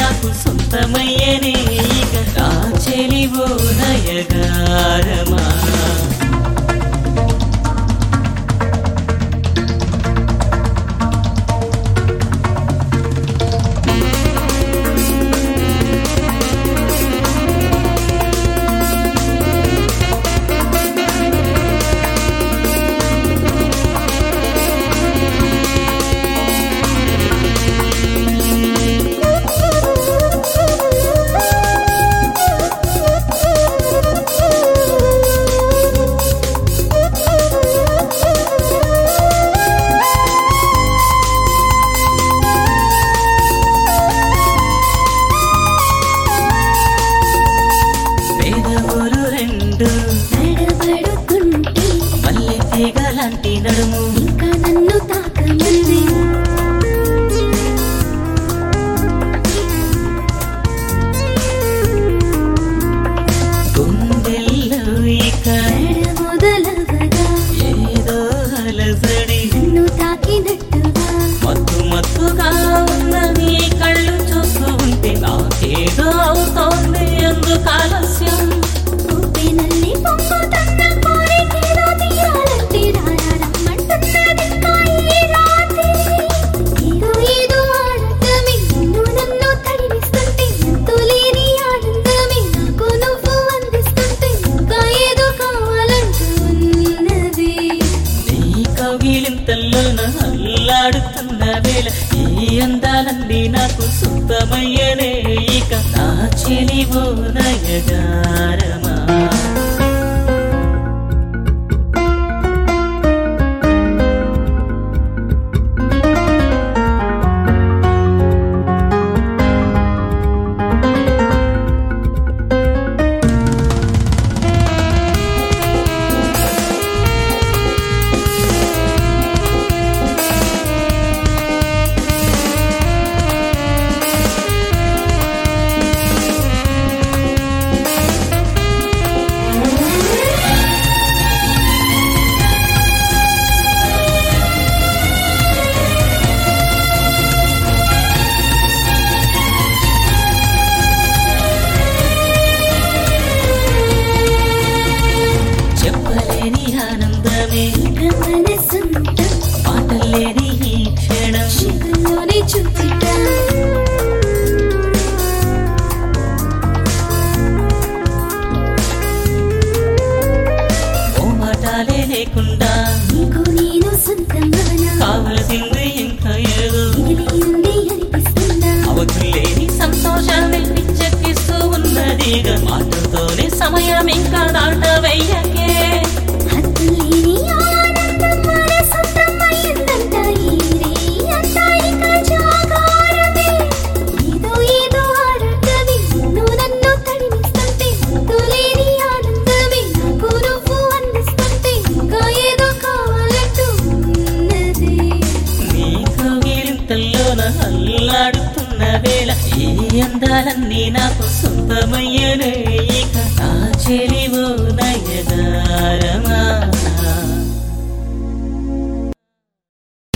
నాకు సొంతమయ్యనే ఇక నా చెలివో నయగారమా పేదవులు రెండు నడబడుతుంటే మల్లె తీగలాంటి నడుము ఇంకా నన్ను తాకమంది గుండెల్లో ఇక నడ మొదలవగా ఏదో అలజడి నన్ను తాకినట్టుగా మత్తు మత్తుగా ఉన్న నీ కళ్ళు చూస్తూ ఉంటే నాకేదో అవుతోంది ఎందుకు ఆలస్యం ఊపినల్లి పొంగుతున్న కోరికేదో తీరాలంటే రారమ్మంటున్నది ఇంకా ఈ రాత్రి. ఏదో ఏదో ఆనందమే నిన్ను నన్ను తడిమిస్తుంటే అంతులేని ఆనందమే నాకు నువ్వు అందిస్తుంటే ఇంకా ఏదో కావాలంటున్నది నీ కవిలింతల్లోన అల్లాడుతున్న వేళ ఈ అందాలన్నీ నాకు సొంతమయ్యనే ఇక నా చెలివో నయగారమా చెప్పలేని ఆనందమే మనసంతా మాటలేని ఈ క్షణం శివలోనే చూపిటా ఓ మాటాలే లేకుండా నీకు నేను సొంతంగానా కావలసింది ఇంకా ఏదో మిగిలింది అనిపిస్తుందా అవధులేని సంతోషాన్ని పిచ్చెక్కిస్తూ ఉన్నదిగా మాటలతోనే సమయం ఇంకా దాటవయ్యకే హద్దులేని ఆనందం మన సొంతమైందంట ఈ రే అంతా ఇక జాగారమే ఏదో ఏదో ఆరాటమే నిన్ను నన్ను తడిమిస్తుంటే హద్దులేని ఆనందమే నాకు నువ్వు అందిస్తుంటే ఇంకా ఏదో కావాలంటూ ఉన్నది నీ కవిలింతల్లోన అల్లాడుతున్న వేళ ఈ అందాలన్నీ నాకు సొంతమయ్యనే ఇక